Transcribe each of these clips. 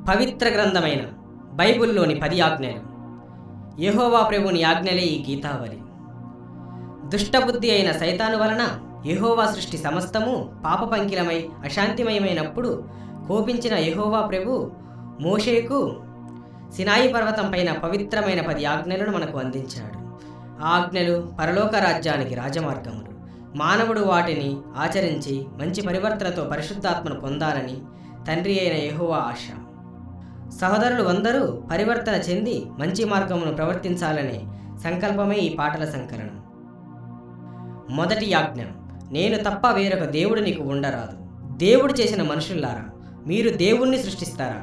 పవిత్ర గ్రంథమైన బైబిల్లోని పది ఆజ్ఞలు యెహోవా ప్రభుని ఆజ్ఞలే ఈ గీతావళి దుష్టబుద్ధి అయిన సైతాను వలన యెహోవా సృష్టి సమస్తము పాపపంకిలమై అశాంతిమయమైనప్పుడు కోపించిన యెహోవా ప్రభు మోషేకు సినాయి పర్వతం పైన పవిత్రమైన పది ఆజ్ఞలను మనకు అందించాడు ఆ ఆజ్ఞలు పరలోక రాజ్యానికి రాజమార్గములు మానవుడు వాటిని ఆచరించి మంచి పరివర్తనతో పరిశుద్ధాత్మను పొందాలని తండ్రి అయిన యెహోవా ఆశ సహోదరులు అందరూ పరివర్తన చెంది మంచి మార్గమును ప్రవర్తించాలనే సంకల్పమే ఈ పాటల సంకలనం మొదటి ఆజ్ఞ నేను తప్ప వేరొక దేవుడు నీకు ఉండరాదు దేవుడు చేసిన మనుషుల్లారా మీరు దేవుణ్ణి సృష్టిస్తారా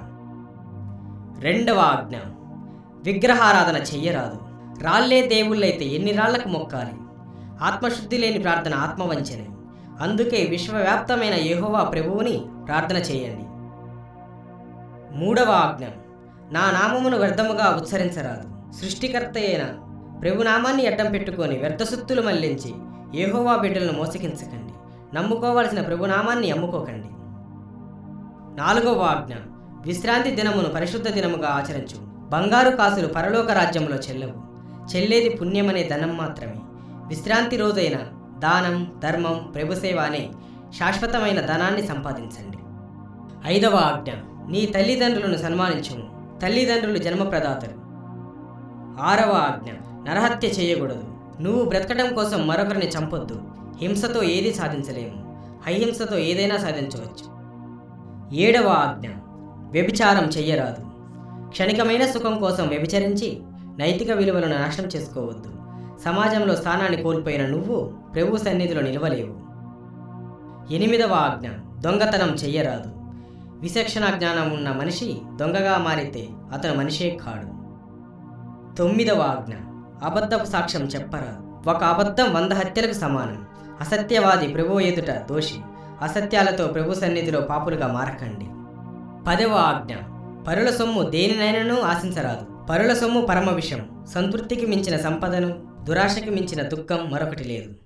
రెండవ ఆజ్ఞ విగ్రహారాధన చెయ్యరాదు రాళ్లే దేవుళ్ళైతే ఎన్ని రాళ్లకు మొక్కాలి ఆత్మశుద్ధి లేని ప్రార్థన ఆత్మవంచనే అందుకే విశ్వవ్యాప్తమైన యెహోవా ప్రభువుని ప్రార్థన చేయండి మూడవ ఆజ్ఞ నా నామమును వ్యర్థముగా ఉచ్చరించరాదు సృష్టికర్త అయిన ప్రభునామాన్ని అడ్డం పెట్టుకొని వ్యర్థసుత్తులు మళ్లించి యెహోవా బిడ్డలను మోసగించకండి నమ్ముకోవలసిన ప్రభునామాన్ని అమ్ముకోకండి నాలుగవ ఆజ్ఞ విశ్రాంతి దినమును పరిశుద్ధ దినముగా ఆచరించు బంగారు కాసులు పరలోక రాజ్యంలో చెల్లవు చెల్లేది పుణ్యమనే ధనం మాత్రమే విశ్రాంతి రోజైన దానం ధర్మం ప్రభుసేవ అనే శాశ్వతమైన ధనాన్ని సంపాదించండి ఐదవ ఆజ్ఞ నీ తల్లిదండ్రులను సన్మానించుము తల్లిదండ్రులు జన్మప్రదాతలు ఆరవ ఆజ్ఞ నరహత్య చేయకూడదు నువ్వు బ్రతకడం కోసం మరొకరిని చంపొద్దు హింసతో ఏది సాధించలేము అహింసతో ఏదైనా సాధించవచ్చు ఏడవ ఆజ్ఞ వ్యభిచారం చెయ్యరాదు క్షణికమైన సుఖం కోసం వ్యభిచరించి నైతిక విలువలను నాశనం చేసుకోవద్దు సమాజంలో స్థానాన్ని కోల్పోయిన నువ్వు ప్రభు సన్నిధిలో నిలవలేవు ఎనిమిదవ ఆజ్ఞ దొంగతనం చెయ్యరాదు విచక్షణ జ్ఞానం ఉన్న మనిషి దొంగగా మారితే అతను మనిషే కాడు తొమ్మిదవ ఆజ్ఞ అబద్ధపు సాక్ష్యం చెప్పరాదు ఒక అబద్ధం వంద హత్యలకు సమానం అసత్యవాది ప్రభు ఎదుట దోషి అసత్యాలతో ప్రభు సన్నిధిలో పాపులుగా మారకండి పదవ ఆజ్ఞ పరుల సొమ్ము దేనినైనను ఆశించరాదు పరుల సొమ్ము పరమ విషం సంతృప్తికి మించిన సంపదను దురాశకి మించిన దుఃఖం మరొకటి లేదు